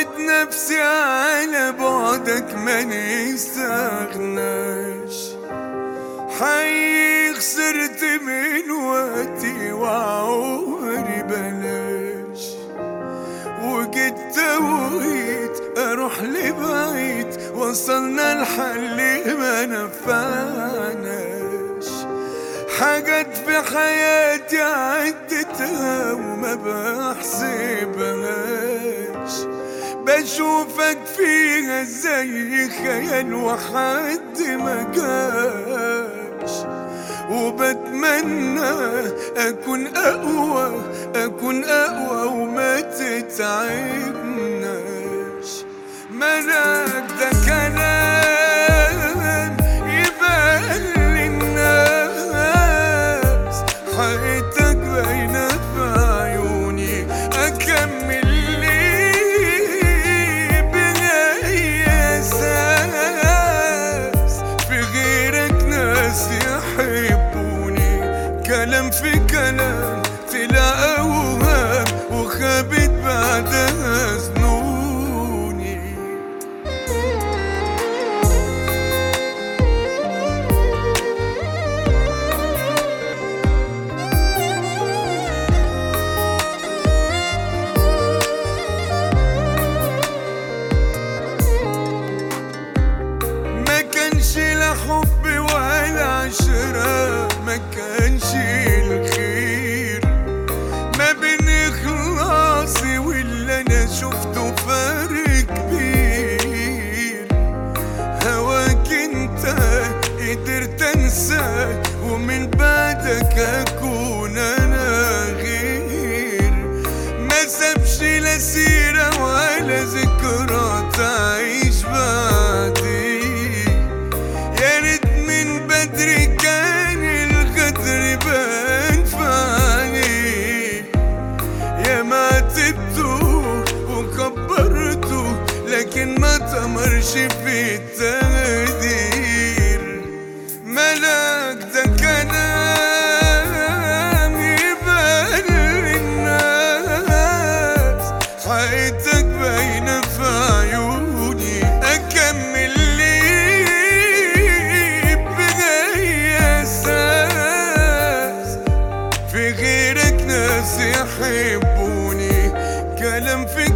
نفسي على بعدك ما نستغناش حي خسرت من وقتي وعمري بلاش وجيت توقيت اروح لبعيد وصلنا لحل ما نفعناش حاجات في حياتي عدتها وما بحسبهاش بشوفك فيها زي خيال وحد ما جاش وبتمنى اكون اقوى اكون اقوى وما تتعبناش ملاك ده كلام يبان للناس حقيقتك باينة في عيوني أكمل ليه بأي أساس في غيرك ناس يحبوني كلام في كلام طلع أوهام وخابت بعدها ظنوني ما كانش لا حب ولا عشرة ما كانش الخير ما بين إخلاصي واللي أنا شفته فرق كبير هواك انت قدرت انساك ومن بعدك اكون انا غير ما سابش لا سيرة ولا ذكرى تعيش بعدي يا ريت من بدري كان الغدر بان في عينيه يا ما عاتبته وكبرته لكن ما تمرش في التقدير ملاك ده كلام يبان للناس حقيقتك باينة في عيوني أكمل ليه بأي أساس في غيرك ناس يحبوني كلام في